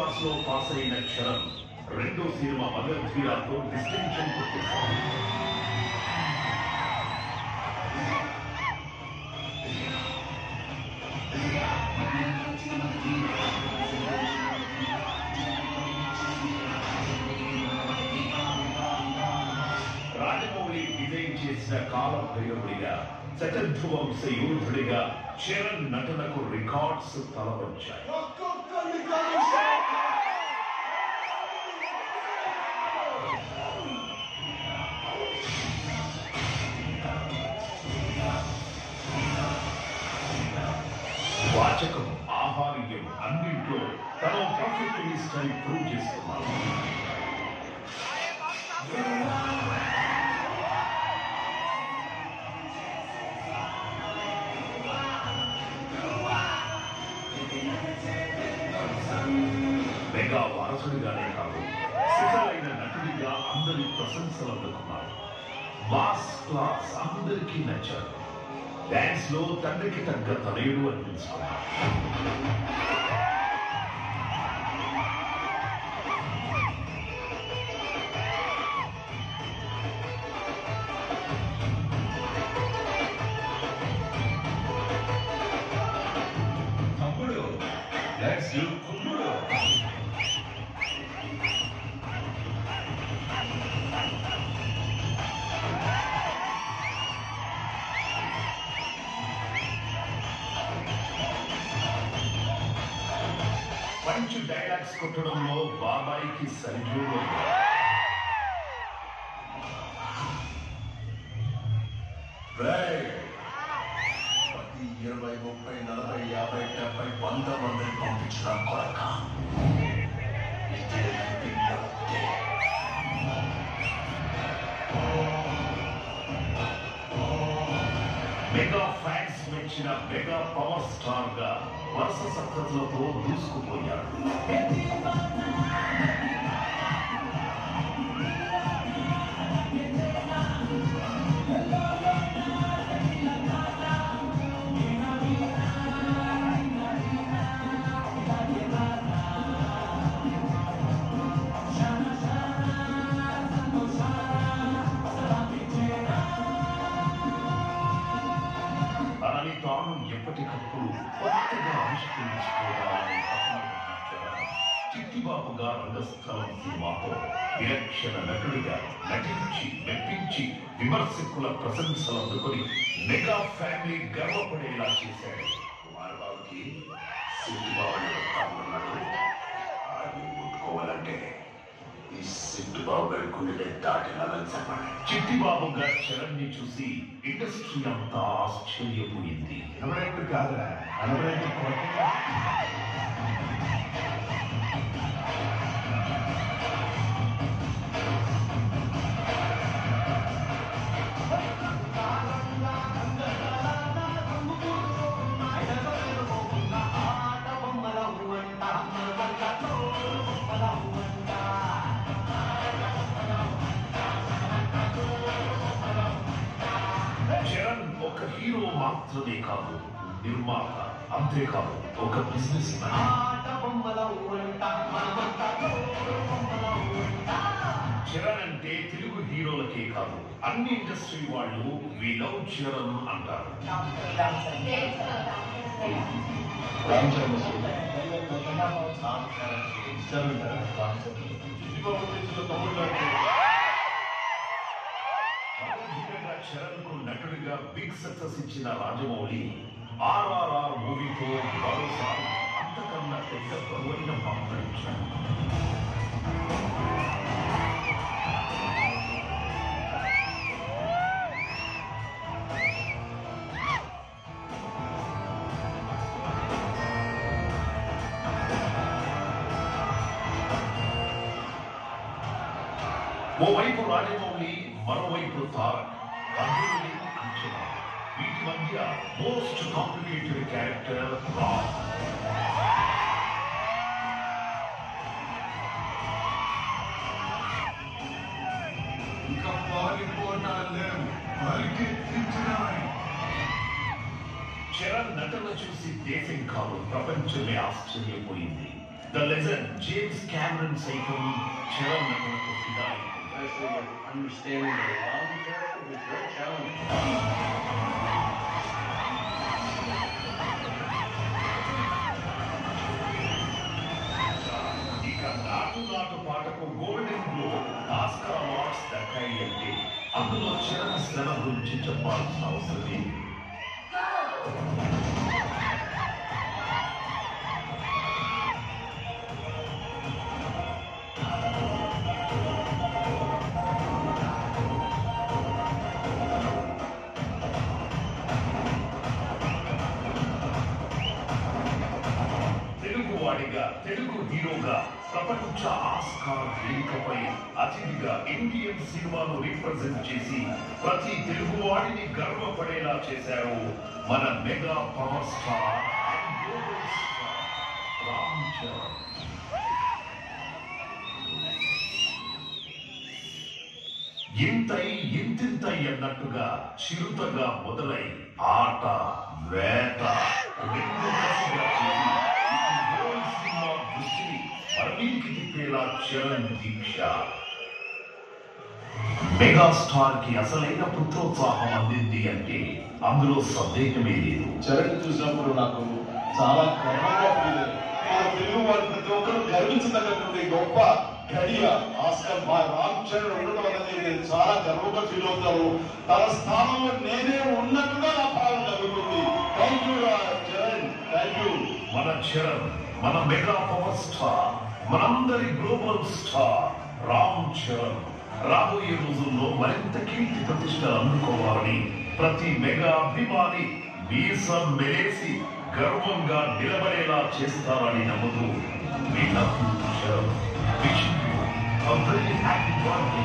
Class లో pass అయిన చరణ్ రెండో సినిమా భగవద్గీతతో డిస్టింక్షన్ కొట్టేశాడు రాజమౌళి డిజైన్ చేసిన కాల భైరవుడిగా చతుర్భువంశ యోధుడిగా చరణ్ నటనకు రికార్డ్స్ తలవంచాయి వాచకం ఆహార్యం అన్నింట్లో తన పర్ఫెక్ట్ అని ప్రూవ్ చేస్తున్నారు మెగా వారసుడిగానే కాదు సిసలైన నటుడిగా అందరి ప్రశంసలు అందుకున్నారు మాస్ క్లాస్ అందరికీ నచ్చారు డాన్స్ లో తండ్రికి తగ్గ తనయుడు అనిపించుకున్నారు తమ్ముడు లెట్స్ డూ కుమ్ముడు పంచ్ డైలాగ్స్ కొట్టడంలో బాబాయికి సరిజోడు పది ఇరవై ముప్పై నలభై యాభై డెబ్బై వంద మందిని పంపించడం కొరక ఇదే విజ్ఞప్తి. మెగా ఫ్యాన్స్ మెచ్చిన మెగా పవర్ స్టార్ గా వరుస సక్సెస్లతో దూసుకుపోయాడు తనని తాను ఎప్పటికప్పుడు కొత్తగా ఆవిష్కరించుకోవాలని తపన పట్టించాడు. చిట్టిబాబుగా రంగస్థలం సినిమాతో విలక్షణ నటుడిగా నటించి మెప్పించి విమర్శకుల ప్రశంసలు అందుకొని మెగా ఫ్యామిలీ గర్వపడేలా చేశాడు కుమార్ బాబుకి సిద్ధు బాబు ఉన్నాడు అది ముట్టుకోవాలంటే ఈ సిద్ధు బాబు గారి గుండెలే దాటినాలని చెప్పండి చిట్టిబాబుగా చరణ్ ని చూసి ఇండస్ట్రీ అంతా ఆశ్చర్యపోయింది ఎనభై కాదురా ఎనభై చరణ్ ఒక హీరో మాత్రమే కాదు నిర్మాత అంతేకాదు ఒక బిజినెస్ మ్యాన్ చరణ్ అంటే తెలుగు హీరోలకే కాదు అన్ని ఇండస్ట్రీ వాళ్ళు వి లవ్ చరణ్ అంటారు భగవద్గీతగా చరణ్ కు నటుడిగా బిగ్ సక్సెస్ ఇచ్చిన రాజమౌళి ఆర్ఆర్ఆర్ మూవీతో మరోసారి అంతకన్నా పెద్ద బరువైన పాత్ర ఇచ్చాడు ఓవైపు రాజమౌళి మరోవైపు తారక్ అర్జునుడి అంచనా వీటి మధ్య మోస్ట్ కాంప్లికేటెడ్ క్యారెక్టర్ రామ్ ఇంకా పాలిపోనాలేం పరిగెత్తించినాయి చరణ్ నటన చూసి దేశం కాదు ప్రపంచమే ఆశ్చర్యపోయింది ద లెజెండ్ జేమ్స్ క్యామరన్ సైతం చరణ్ నటనకు ఫిదా అయిపోయాడు. Especially with understanding the long character was very challenging. ఇక నాటు నాటు పాటకు గోల్డెన్ గ్లోబ్ ఆస్కార్ అవార్డ్స్ దక్కాయి అంటే అందులో చరణ్ శ్రమ గురించి చెప్పాల్సిన అవసరం ఏంటి తెలుగు వాడిగా తెలుగు హీరోగా ప్రపంచ ఆస్కార్ వేదికపై అతిథిగా ఇండియన్ సినిమాను రిప్రజెంట్ చేసి ప్రతి తెలుగు వాడిని గర్వపడేలా చేశారు మన mega power star and global star Ram Charan ఇంతై ఇంతింతై అన్నట్టుగా చిరుతగా మొదలై ఆట వేట రెండు దశగా చేసి ఈ వరల్డ్ సినిమా దృష్టిని అన్నింటికి తిప్పేలా చరణ్ దీక్ష మెగాస్టార్ కి అసలైన పుత్రోత్సాహం అందింది అంటే అందులో సందేహమే లేదు చరణ్ చూసినప్పుడు నాకు చాలా గర్వంగా ఫీల్ అయ్యింది. మన తెలుగు వారు ప్రతి ఒక్కరు గర్వించదగ్గటువంటి గొప్ప గడియ ఆస్కర్ మా రామ్ చరణ్ ఉండడం అనేది నేను చాలా గర్వంగా ఫీల్ అవుతాను తన స్థానంలో నేనే ఉన్నట్టుగా నా భావన కలుగుతుంది thank you Charan thank you మన చరణ్ మన మెగా పవర్ స్టార్ మనందరి గ్లోబల్ స్టార్ రామ్ చరణ్ రాబోయే రోజుల్లో మరింత కీర్తి ప్రతిష్టలు అందుకోవాలని ప్రతి మెగా అభిమాని మీసం మెలేసి గర్వంగా నిలబడేలా చేస్తారని నమ్ముతూ మీ love Charan wish you very happy birthday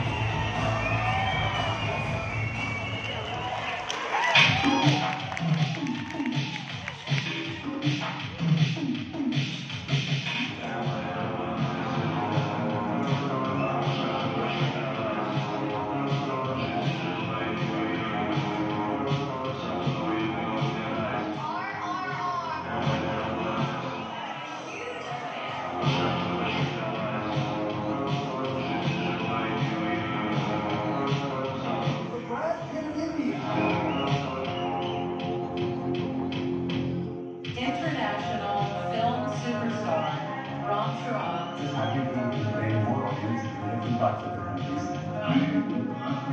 International film superstar Ram Charan just happy to bring more audience in different parts of the country.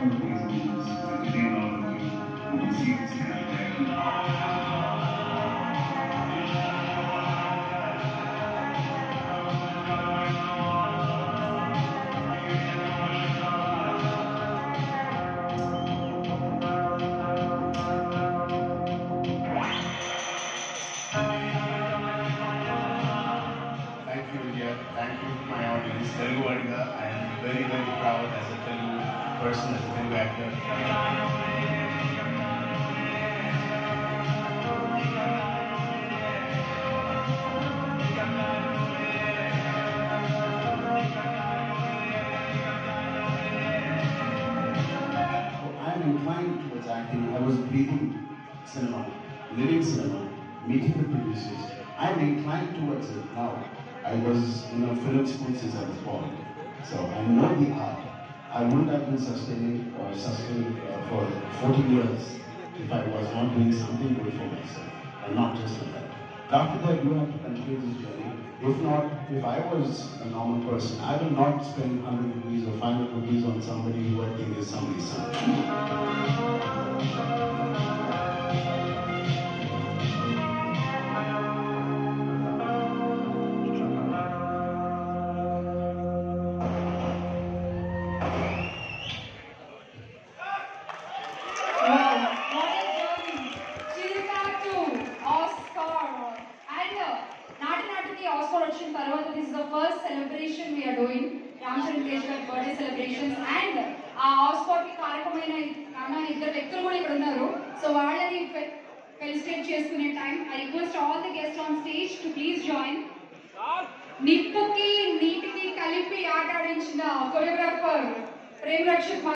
Thank you Vijaya thank you my audience Telugu వాడిగా I'm very very proud as a Telugu person as a Telugu actor I'm inclined towards acting. I was breathing cinema, living cinema, meeting the producers. I'm inclined towards it now. I was in a film school since I was born. So I know the art. I wouldn't have been sustaining or sustained uh, for 40 years if I was not doing something good for myself and not just for that. After that, you have to continue this journey. If not, if I was a normal person, I will not spend 100 rupees or 500 rupees on somebody who I think is somebody's son. Wow, what a journey. Chirika to Oscar. And uh, నాటి నాటికి Oscar వచ్చిన తర్వాత this is the first celebration we are doing Ramcharan Tej గారి birthday celebrations and ఆ Oscar కి కారకమైన కారణ ఇద్దరు వ్యక్తులు కూడా ఇక్కడ ఉన్నారు సో వాళ్ళని ఫెలిసిటేట్ చేసుకునే time I request all the guest on stage to please join నిప్పుకి నీటికి కలిపి ఆట ఆడించిన కొరియోగ్రాఫర్ ప్రేమ్ రక్షక్